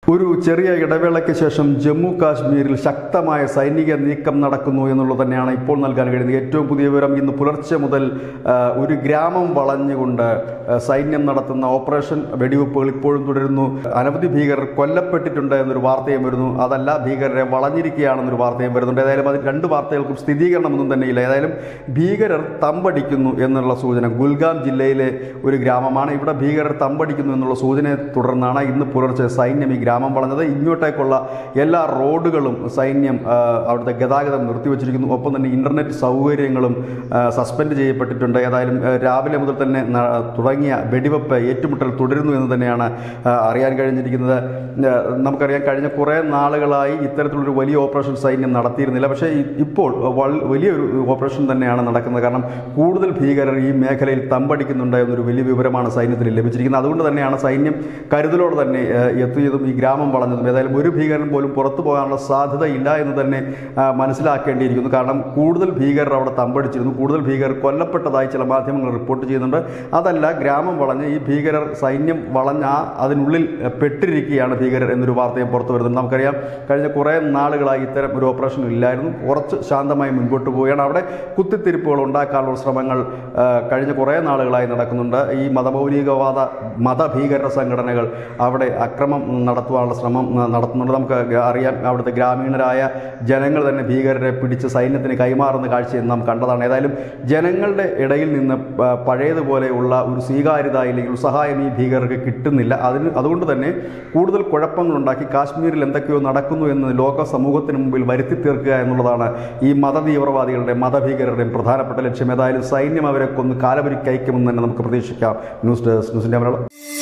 ഒരു ചെറിയ ഇടവേളയ്ക്ക് ശേഷം ജമ്മു കാശ്മീരിൽ ശക്തമായ സൈനിക നീക്കം നടക്കുന്നു എന്നുള്ളത് തന്നെയാണ് ഇപ്പോൾ നൽകാൻ കഴിയുന്നത് ഏറ്റവും പുതിയ വിവരം ഇന്ന് പുലർച്ചെ മുതൽ ആ, ഒരു ഗ്രാമം വളഞ്ഞുകൊണ്ട് ആ, സൈന്യം നടത്തുന്ന ഓപ്പറേഷൻ വെടിവെപ്പുകൾ ഇപ്പോഴും തുടരുന്നു അനവധി ഭീകരർ കൊല്ലപ്പെട്ടിട്ടുണ്ട് എന്നൊരു വാർത്തയും വരുന്നു അതല്ല ഭീകരരെ വളഞ്ഞിരിക്കുകയാണെന്നൊരു വാർത്തയും വരുന്നുണ്ട് ഏതായാലും അതിൽ രണ്ട് വാർത്തകൾക്കും സ്ഥിരീകരണമൊന്നും തന്നെയില്ല ഏതായാലും ഭീകരർ തമ്പടിക്കുന്നു എന്നുള്ള സൂചന ഗുൽഗാം ജില്ലയിലെ ഒരു ഗ്രാമമാണ് ഇവിടെ ഭീകരർ തമ്പടിക്കുന്നു എന്നുള്ള സൂചനയെ തുടർന്നാണ് ഇന്ന് പുലർച്ചെ സൈന്യം ഈ ഗ്രാമം വളഞ്ഞത് ഇങ്ങോട്ടേക്കുള്ള എല്ലാ റോഡുകളും സൈന്യം ആ, അവിടുത്തെ ഗതാഗതം നിർത്തിവച്ചിരിക്കുന്നു ഒപ്പം തന്നെ ഇന്റർനെറ്റ് സൗകര്യങ്ങളും ആ, സസ്പെൻഡ് ചെയ്യപ്പെട്ടിട്ടുണ്ട് ഏതായാലും ആ, രാവിലെ മുതൽ തന്നെ ന- തുടങ്ങിയ വെടിവെപ്പ് ഏറ്റുമുട്ടൽ തുടരുന്നു എന്ന് തന്നെയാണ് ആ, അറിയാൻ കഴിഞ്ഞിരിക്കുന്നത് ആ, നമുക്കറിയാം കഴിഞ്ഞ കുറേ നാളുകളായി ഇത്തരത്തിലൊരു വലിയ ഓപ്പറേഷൻ സൈന്യം നടത്തിയിരുന്നില്ല പക്ഷേ ഇ- ഇപ്പോൾ വൽ- വലിയൊരു ഓപ്പറേഷൻ തന്നെയാണ് നടക്കുന്നത് കാരണം കൂടുതൽ ഭീകരർ ഈ മേഖലയിൽ തമ്പടിക്കുന്നുണ്ട് എന്നൊരു വലിയ വിവരമാണ് സൈന്യത്തിന് ലഭിച്ചിരിക്കുന്നത് അതുകൊണ്ട് തന്നെയാണ് സൈന്യം കരുതലോടെ തന്നെ ആ, എത്തിയതും ഈ ഗ്രാമം വളഞ്ഞതും ഏതായാലും ഒരു ഭീകരൻ പോലും പുറത്തു പോകാനുള്ള സാധ്യതയില്ല എന്ന് തന്നെ ആ, മനസ്സിലാക്കേണ്ടിയിരിക്കുന്നു കാരണം കൂടുതൽ ഭീകരർ അവിടെ തമ്പടിച്ചിരുന്നു കൂടുതൽ ഭീകരർ കൊല്ലപ്പെട്ടതായി ചില മാധ്യമങ്ങൾ റിപ്പോർട്ട് ചെയ്യുന്നുണ്ട് അതല്ല ഗ്രാമം വളഞ്ഞ് ഈ ഭീകരർ സൈന്യം വളഞ്ഞ ആ അതിനുള്ളിൽ ആ, പെട്ടിരിക്കുകയാണ് ഭീകരർ എന്നൊരു വാർത്തയും പുറത്തു വരുന്നുണ്ട് നമുക്കറിയാം കഴിഞ്ഞ കുറേ നാളുകളായി ഇത്തരം ഒരു ഓപ്പറേഷൻ ഇല്ലായിരുന്നു കുറച്ച് ശാന്തമായി മുൻപോട്ട് പോവുകയാണ് അവിടെ കുത്തിത്തിരിപ്പുകൾ ഉണ്ടാക്കാനുള്ള ശ്രമങ്ങൾ ആ, കഴിഞ്ഞ കുറേ നാളുകളായി നടക്കുന്നുണ്ട് ഈ മതമൗലികവാദ മതഭീകര സംഘടനകൾ അവിടെ അക്രമം നടത്തുവാനുള്ള ശ്രമം ആ, നടത്തുന്നുണ്ട് നമുക്ക് അറിയാം അവിടുത്തെ ഗ്രാമീണരായ ജനങ്ങൾ തന്നെ ഭീകരരെ പിടിച്ച് സൈന്യത്തിന് കൈമാറുന്ന കാഴ്ചയും നാം കണ്ടതാണ് ഏതായാലും ജനങ്ങളുടെ ഇടയിൽ നിന്ന് പ- പഴയതുപോലെയുള്ള ഒരു സ്വീകാര്യത അല്ലെങ്കിൽ ഒരു സഹായം ഈ ഭീകരർക്ക് കിട്ടുന്നില്ല അതിന് അതുകൊണ്ട് തന്നെ കൂടുതൽ കുഴപ്പങ്ങളുണ്ടാക്കി കാശ്മീരിൽ എന്തൊക്കെയോ നടക്കുന്നു എന്ന് ലോക സമൂഹത്തിന് മുമ്പിൽ വരുത്തി തീർക്കുക എന്നുള്ളതാണ് ഈ മതതീവ്രവാദികളുടെയും മതഭീകരരുടെയും പ്രധാനപ്പെട്ട ലക്ഷ്യം ഏതായാലും സൈന്യം അവരെ കൊന്ന് കാലപരിക്കയക്കുമെന്ന് തന്നെ നമുക്ക് പ്രതീക്ഷിക്കാം ന്യൂസ് ഡെസ്ക് ന്യൂസിൻ്റെ മലയാളം